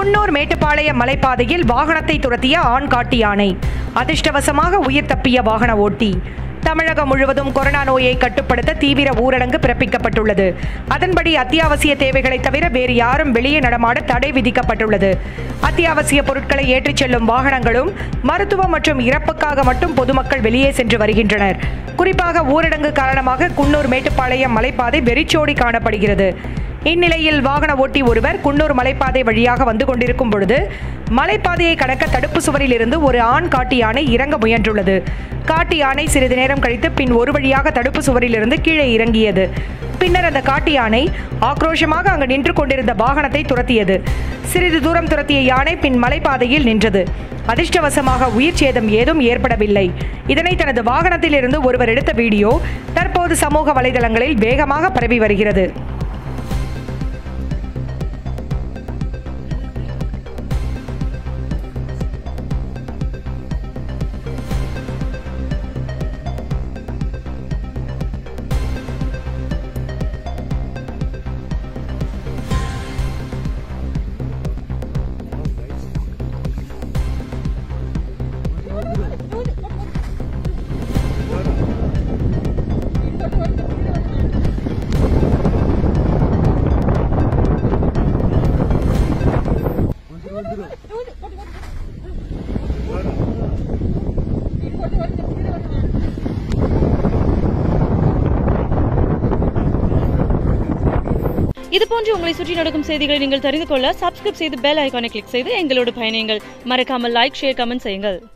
குன்னூர் மேட்டுப்பாளையம் மலைப்பாதையில் வாகனத்தை துரத்திய ஆண் காட்டு யானை அதிர்ஷ்டவசமாக உயிர் தப்பிய வாகன ஓட்டி தமிழகம் முழுவதும் கொரோனா நோயை கட்டுப்படுத்த தீவிர ஊரடங்கு பிறப்பிக்கப்பட்டுள்ளது அதன்படி அத்தியாவசிய தேவைகளை தவிர வேறு யாரும் வெளியே நடமாட தடை விதிக்கப்பட்டுள்ளது அத்தியாவசிய பொருட்களை ஏற்றிச் செல்லும் வாகனங்களும் மருத்துவம் மற்றும் இறப்புக்காக மட்டும் பொதுமக்கள் வெளியே சென்று வருகின்றனர் குறிப்பாக ஊரடங்கு காரணமாக குன்னூர் மேட்டுப்பாளையம் மலைப்பாதை வெறிச்சோடி காணப்படுகிறது இந்நிலையில் வாகன ஓட்டி ஒருவர் குன்னூர் மலைப்பாதை வழியாக வந்து கொண்டிருக்கும் பொழுது மலைப்பாதையை கடக்க தடுப்பு சுவரில் இருந்து ஒரு ஆண் காட்டு யானை இறங்க முயன்றுள்ளது காட்டு யானை சிறிது நேரம் கழித்து பின் ஒரு வழியாக தடுப்பு சுவரிலிருந்து கீழே இறங்கியது பின்னர் அந்த காட்டு யானை ஆக்ரோஷமாக அங்கு நின்று கொண்டிருந்த வாகனத்தை துரத்தியது சிறிது தூரம் துரத்திய யானை பின் மலைப்பாதையில் நின்றது அதிர்ஷ்டவசமாக உயிர் சேதம் ஏதும் ஏற்படவில்லை இதனை தனது வாகனத்தில் இருந்து ஒருவர் எடுத்த வீடியோ தற்போது சமூக வலைதளங்களில் வேகமாக பரவி வருகிறது இது போன்று உங்களை சுற்றி நடக்கும் செய்திகளை நீங்கள் தெரிந்து கொள்ள சப்ஸ்கிரைப் செய்து பெல் ஐகானை கிளிக் செய்து எங்களோடு பயணியுங்கள் மறக்காமல் லைக் ஷேர் கமெண்ட் செய்யுங்கள்